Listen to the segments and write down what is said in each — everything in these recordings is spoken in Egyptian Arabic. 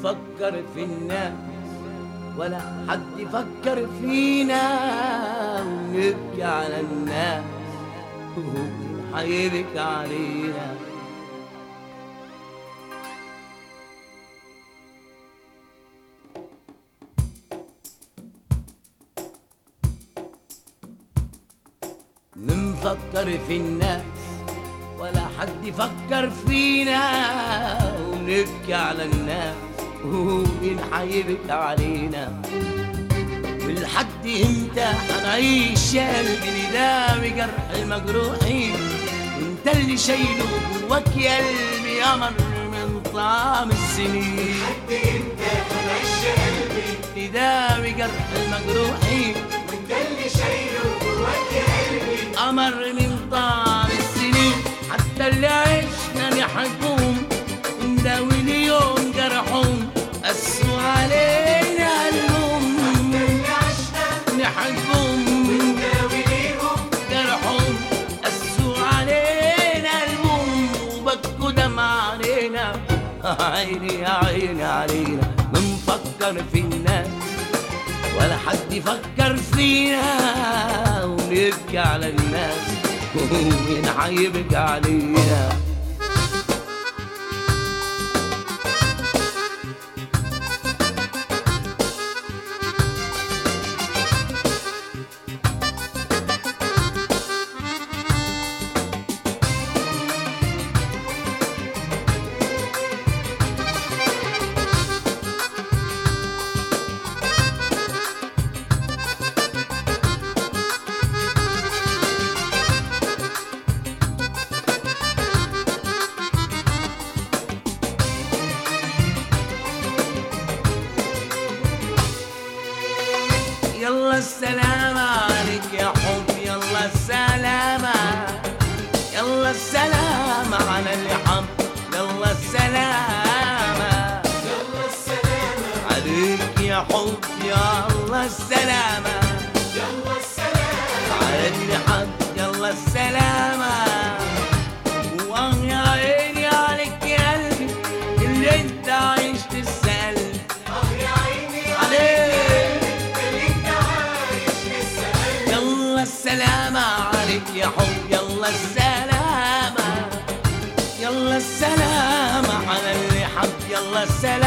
نفكر في الناس ولا حد يفكر فينا ونبكي على الناس وحيبكي علينا نفكر في الناس ولا حد يفكر فينا ونبكي على الناس ومين حيبكي علينا ولحد امتى هنعيش يا قلبي نداوي جرح المجروحين وانت اللي شايله جواك يا قلبي قمر من طعم السنين لحد امتى هنعيش يا قلبي نداوي جرح المجروحين وانت اللي شايله جواك يا قلبي قمر من طعم السنين حتى اللي عشنا نحبهم نداوي اليوم جرحهم قسوا علينا قلبهم اللي عشنا نحبهم نداوي ليهم جرحهم قسوا علينا قلبهم وبكوا دمع علينا عيني يا عيني علينا بنفكر في الناس ولا حد يفكر فينا ونبكي على الناس ومين حيبكي علينا يلا السلام عليك يا حب يلا السلامة يلا السلام على اللي حب يلا السلامة يلا السلامة عليك يا حب يلا السلامة يلا السلامة على اللي حب يلا السلامة واه يا عيني عليك يا قلبي اللي انت عشت السلم اه يا عيني عليك اللي انت عايش لسه قلبي يلا السلامة عليك يا حب يلا السلامة يلا السلامة على اللي حب يلا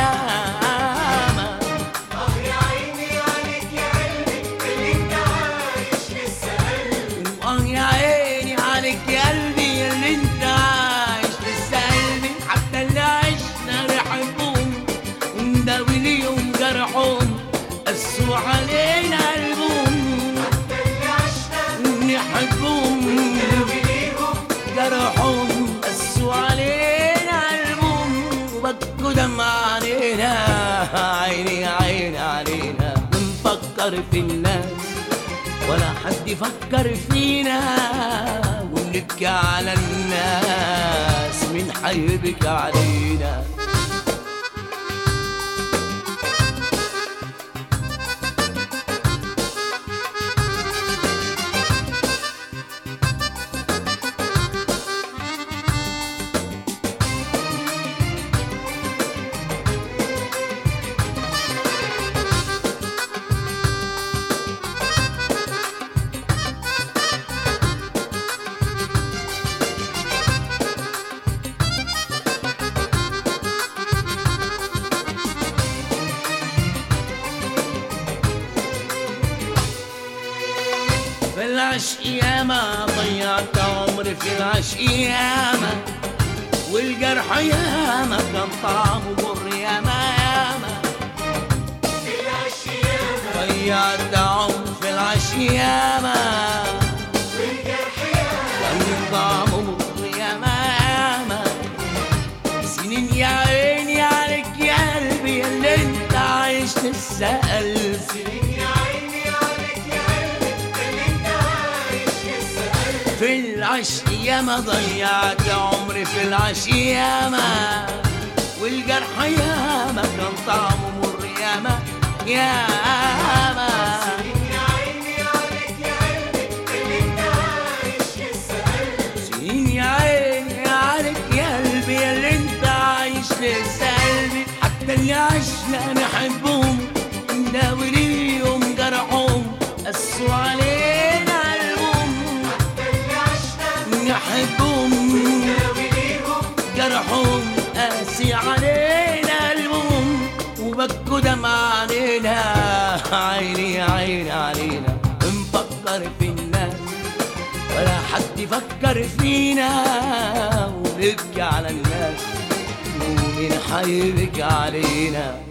السلامة اه يا عيني عليك يا قلبي اللي انت عايش لسه قلبي واه يا عيني عليك يا قلبي اللي انت عايش لسه قلبي حتى اللي عشنا نحبهم ونداوي ليهم جرحهم قسوا علينا قلبهم اللي عشنا نحبهم نداوي ليهم جرحهم قسوا علينا قلبهم وبكوا دم علينا عيني عيني علينا بنفكر في الناس ولا حد يفكر فينا ونبكي على الناس من حيبكي علينا في العشق ياما ضيعت عمري في العشق ياما والجرح ياما كان طعمه مر ياما ياما في العشيامة ضيعت عمري في العشق ياما والجرح ياما كان طعمه مر ياما ياما سنين يا عيني عليك يا قلبي اللي انت عايش تسأل سنين يا عيني عليك يا قلبي اللي انت عايش لسه قلبي في العشق ياما ضيعت عمري في العشق ياما والجرح ياما كان طعمه مر ياما ياما سنين يا عيني عليك يا قلبي اللي انت عايش لسه قلبي سنين يا عيني عليك يا قلبي اللي انت عايش لسه قلبي حتى اللي عشنا نحبهم نداوي ليهم جرحهم قسوا علينا قلبهم اللي عشنا نحبهم ناوي ليهم جرحهم قاسي علينا قلبهم وبكوا دمع علينا عيني عيني علينا نفكر في الناس ولا حد يفكر فينا ونبكي على الناس ومين حيبكي علينا